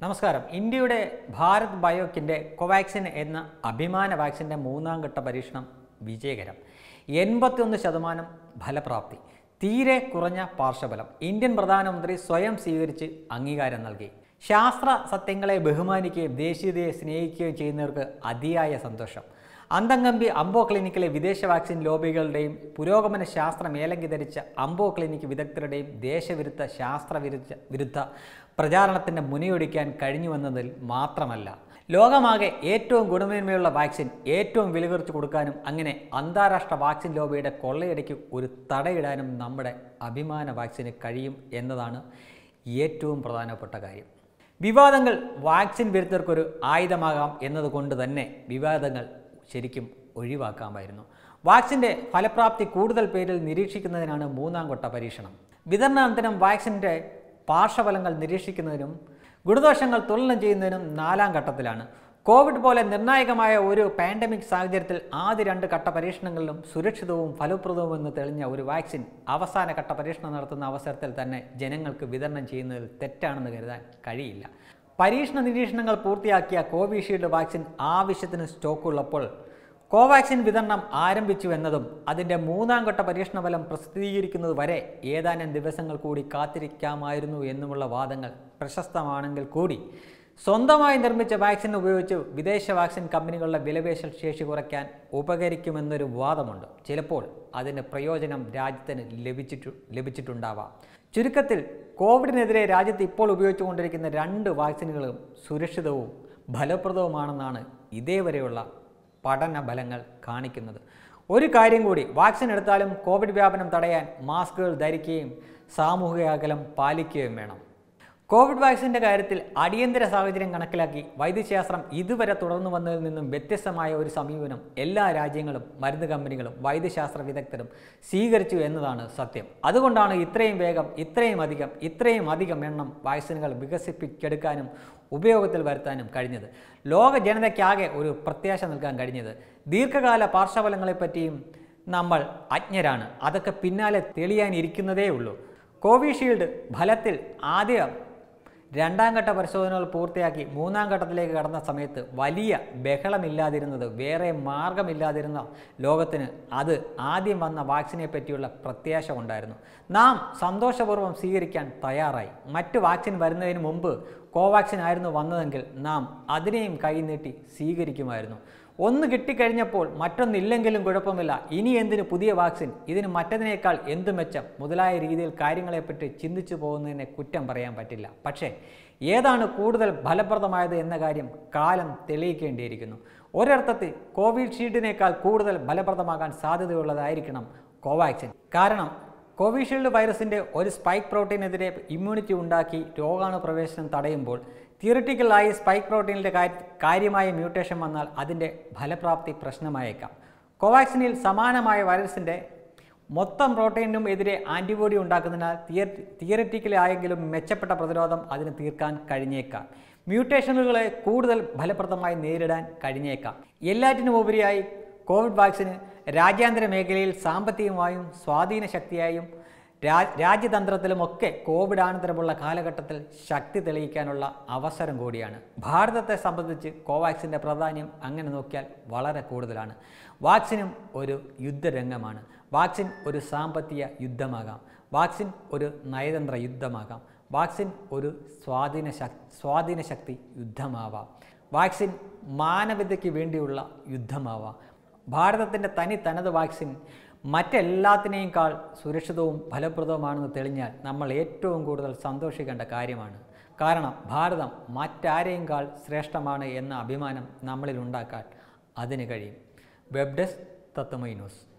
നമസ്കാരം ഇന്ത്യയുടെ ഭാരത് ബയോക്കിൻ്റെ കോവാക്സിൻ എന്ന അഭിമാന വാക്സിൻ്റെ മൂന്നാം ഘട്ട പരീക്ഷണം വിജയകരം എൺപത്തിയൊന്ന് ശതമാനം ഫലപ്രാപ്തി തീരെ കുറഞ്ഞ പാർശ്വഫലം ഇന്ത്യൻ പ്രധാനമന്ത്രി സ്വയം സ്വീകരിച്ച് അംഗീകാരം നൽകി ശാസ്ത്ര സത്യങ്ങളെ ബഹുമാനിക്കുകയും ദേശീയതയെ സ്നേഹിക്കുകയും ചെയ്യുന്നവർക്ക് അതിയായ സന്തോഷം അന്തംഗമ്പി അംബോ ക്ലിനിക്കിലെ വിദേശ വാക്സിൻ ലോബികളുടെയും പുരോഗമന ശാസ്ത്ര മേലങ്കി ധരിച്ച അംബോ ക്ലിനിക്ക് വിദഗ്ധരുടെയും ദേശവിരുദ്ധ ശാസ്ത്ര വിരുദ്ധ വിരുദ്ധ പ്രചാരണത്തിൻ്റെ മുനയൊടിക്കാൻ കഴിഞ്ഞുവെന്നതിൽ മാത്രമല്ല ലോകമാകെ ഏറ്റവും ഗുണമേന്മയുള്ള വാക്സിൻ ഏറ്റവും വില കുറച്ച് കൊടുക്കാനും അങ്ങനെ അന്താരാഷ്ട്ര വാക്സിൻ ലോബിയുടെ കൊള്ളയടിക്ക് ഒരു തടയിടാനും നമ്മുടെ അഭിമാന വാക്സിന് കഴിയും എന്നതാണ് ഏറ്റവും പ്രധാനപ്പെട്ട കാര്യം വിവാദങ്ങൾ വാക്സിൻ വിരുദ്ധർക്കൊരു ആയുധമാകാം എന്നതുകൊണ്ട് തന്നെ വിവാദങ്ങൾ ശരിക്കും ഒഴിവാക്കാമായിരുന്നു വാക്സിൻ്റെ ഫലപ്രാപ്തി കൂടുതൽ പേരിൽ നിരീക്ഷിക്കുന്നതിനാണ് മൂന്നാം ഘട്ട പരീക്ഷണം വിതരണാനന്തരം വാക്സിൻ്റെ പാർശ്വഫലങ്ങൾ നിരീക്ഷിക്കുന്നതിനും ഗുണദോഷങ്ങൾ തുലനം ചെയ്യുന്നതിനും നാലാം ഘട്ടത്തിലാണ് കോവിഡ് പോലെ നിർണായകമായ ഒരു പാൻഡമിക് സാഹചര്യത്തിൽ ആദ്യ രണ്ട് ഘട്ട പരീക്ഷണങ്ങളിലും സുരക്ഷിതവും ഫലപ്രദവുമെന്ന് തെളിഞ്ഞ ഒരു വാക്സിൻ അവസാന ഘട്ട പരീക്ഷണം നടത്തുന്ന അവസരത്തിൽ തന്നെ ജനങ്ങൾക്ക് വിതരണം ചെയ്യുന്നതിൽ തെറ്റാണെന്ന് കരുതാൻ കഴിയില്ല പരീക്ഷണ നിരീക്ഷണങ്ങൾ പൂർത്തിയാക്കിയ കോവിഷീൽഡ് വാക്സിൻ ആവശ്യത്തിന് സ്റ്റോക്കുള്ളപ്പോൾ കോവാക്സിൻ വിതരണം ആരംഭിച്ചു എന്നതും അതിൻ്റെ മൂന്നാം ഘട്ട പരീക്ഷണ ഫലം പ്രസിദ്ധീകരിക്കുന്നത് വരെ ഏതാനും ദിവസങ്ങൾ കൂടി കാത്തിരിക്കാമായിരുന്നു എന്നുമുള്ള വാദങ്ങൾ പ്രശസ്തമാണെങ്കിൽ കൂടി സ്വന്തമായി നിർമ്മിച്ച വാക്സിൻ ഉപയോഗിച്ച് വിദേശ വാക്സിൻ കമ്പനികളുടെ വിലപേശൽ ശേഷി കുറയ്ക്കാൻ ഉപകരിക്കുമെന്നൊരു വാദമുണ്ട് ചിലപ്പോൾ അതിൻ്റെ പ്രയോജനം രാജ്യത്തിന് ലഭിച്ചിട്ടു ലഭിച്ചിട്ടുണ്ടാവാം ചുരുക്കത്തിൽ കോവിഡിനെതിരെ രാജ്യത്ത് ഇപ്പോൾ ഉപയോഗിച്ചുകൊണ്ടിരിക്കുന്ന രണ്ട് വാക്സിനുകളും സുരക്ഷിതവും ഫലപ്രദവുമാണെന്നാണ് ഇതേവരെയുള്ള പഠന ഫലങ്ങൾ കാണിക്കുന്നത് ഒരു കാര്യം കൂടി വാക്സിൻ എടുത്താലും കോവിഡ് വ്യാപനം തടയാൻ മാസ്കുകൾ ധരിക്കുകയും സാമൂഹിക അകലം പാലിക്കുകയും വേണം കോവിഡ് വാക്സിൻ്റെ കാര്യത്തിൽ അടിയന്തര സാഹചര്യം കണക്കിലാക്കി വൈദ്യശാസ്ത്രം ഇതുവരെ തുടർന്നു വന്നതിൽ നിന്നും വ്യത്യസ്തമായ ഒരു സമീപനം എല്ലാ രാജ്യങ്ങളും മരുന്ന് കമ്പനികളും വൈദ്യശാസ്ത്ര വിദഗ്ധരും സ്വീകരിച്ചു എന്നതാണ് സത്യം അതുകൊണ്ടാണ് ഇത്രയും വേഗം ഇത്രയും അധികം ഇത്രയും അധികം എണ്ണം വാക്സിനുകൾ വികസിപ്പിച്ചെടുക്കാനും ഉപയോഗത്തിൽ വരുത്താനും കഴിഞ്ഞത് ലോക ജനതയ്ക്കാകെ ഒരു പ്രത്യാശ നൽകാൻ കഴിഞ്ഞത് ദീർഘകാല പാർശ്വഫലങ്ങളെപ്പറ്റിയും നമ്മൾ അജ്ഞരാണ് അതൊക്കെ പിന്നാലെ തെളിയാനിരിക്കുന്നതേ ഉള്ളൂ കോവിഷീൽഡ് ഫലത്തിൽ ആദ്യം രണ്ടാം ഘട്ട പരിശോധനകൾ പൂർത്തിയാക്കി മൂന്നാം ഘട്ടത്തിലേക്ക് കടന്ന സമയത്ത് വലിയ ബഹളമില്ലാതിരുന്നത് വേറെ മാർഗമില്ലാതിരുന്ന ലോകത്തിന് അത് ആദ്യം വന്ന വാക്സിനെ പറ്റിയുള്ള പ്രത്യാശ ഉണ്ടായിരുന്നു നാം സന്തോഷപൂർവ്വം സ്വീകരിക്കാൻ തയ്യാറായി മറ്റ് വാക്സിൻ വരുന്നതിന് മുമ്പ് കോവാക്സിൻ ആയിരുന്നു വന്നതെങ്കിൽ നാം അതിനെയും കൈനീട്ടി സ്വീകരിക്കുമായിരുന്നു ഒന്ന് കിട്ടിക്കഴിഞ്ഞപ്പോൾ മറ്റൊന്നില്ലെങ്കിലും കുഴപ്പമില്ല ഇനി എന്തിന് പുതിയ വാക്സിൻ ഇതിന് മറ്റതിനേക്കാൾ എന്ത് മെച്ചം മുതലായ രീതിയിൽ കാര്യങ്ങളെപ്പറ്റി ചിന്തിച്ചു പോകുന്നതിനെ കുറ്റം പറയാൻ പറ്റില്ല പക്ഷേ ഏതാണ് കൂടുതൽ ഫലപ്രദമായത് എന്ന കാര്യം കാലം തെളിയിക്കേണ്ടിയിരിക്കുന്നു ഒരർത്ഥത്തിൽ കോവിഷീൽഡിനേക്കാൾ കൂടുതൽ ഫലപ്രദമാകാൻ സാധ്യതയുള്ളതായിരിക്കണം കോവാക്സിൻ കാരണം കോവിഷീൽഡ് വൈറസിൻ്റെ ഒരു സ്പൈക്ക് പ്രോട്ടീനെതിരെ ഇമ്മ്യൂണിറ്റി ഉണ്ടാക്കി രോഗാണുപ്രവേശനം തടയുമ്പോൾ തിയറിറ്റിക്കലായി സ്പൈക്ക് പ്രോട്ടീനിൻ്റെ കാര്യമായ മ്യൂട്ടേഷൻ വന്നാൽ അതിൻ്റെ ഫലപ്രാപ്തി പ്രശ്നമായേക്കാം കോവാക്സിനിൽ സമാനമായ വൈറസിൻ്റെ മൊത്തം പ്രോട്ടീനും എതിരെ ആൻറ്റിബോഡി ഉണ്ടാക്കുന്നതിനാൽ തിയ തിയറിറ്റിക്കലായെങ്കിലും മെച്ചപ്പെട്ട പ്രതിരോധം അതിന് തീർക്കാൻ കഴിഞ്ഞേക്കാം മ്യൂട്ടേഷനുകളെ കൂടുതൽ ഫലപ്രദമായി നേരിടാൻ കഴിഞ്ഞേക്കാം എല്ലാറ്റിനും ഉപരിയായി കോവിഡ് വാക്സിന് രാജ്യാന്തര മേഖലയിൽ സാമ്പത്തികമായും സ്വാധീന ശക്തിയായും രാ രാജ്യതന്ത്രത്തിലുമൊക്കെ കോവിഡ് അനന്തരമുള്ള കാലഘട്ടത്തിൽ ശക്തി തെളിയിക്കാനുള്ള അവസരം കൂടിയാണ് ഭാരതത്തെ സംബന്ധിച്ച് കോവാക്സിൻ്റെ പ്രാധാന്യം അങ്ങനെ നോക്കിയാൽ വളരെ കൂടുതലാണ് വാക്സിനും ഒരു യുദ്ധരംഗമാണ് വാക്സിൻ ഒരു സാമ്പത്തിക യുദ്ധമാകാം വാക്സിൻ ഒരു നയതന്ത്ര യുദ്ധമാകാം വാക്സിൻ ഒരു സ്വാധീന ശക് സ്വാധീന ശക്തി യുദ്ധമാവാം വാക്സിൻ മാനവികതയ്ക്ക് വേണ്ടിയുള്ള യുദ്ധമാവാം ഭാരതത്തിൻ്റെ തനി തനത് വാക്സിൻ മറ്റെല്ലാത്തിനേക്കാൾ സുരക്ഷിതവും ഫലപ്രദവുമാണെന്ന് തെളിഞ്ഞാൽ നമ്മൾ ഏറ്റവും കൂടുതൽ സന്തോഷിക്കേണ്ട കാര്യമാണ് കാരണം ഭാരതം മറ്റാരെയുംകാൾ ശ്രേഷ്ഠമാണ് എന്ന അഭിമാനം നമ്മളിൽ ഉണ്ടാക്കാൻ അതിന് കഴിയും വെബ് ഡെസ്ക് തത്വമൈ ന്യൂസ്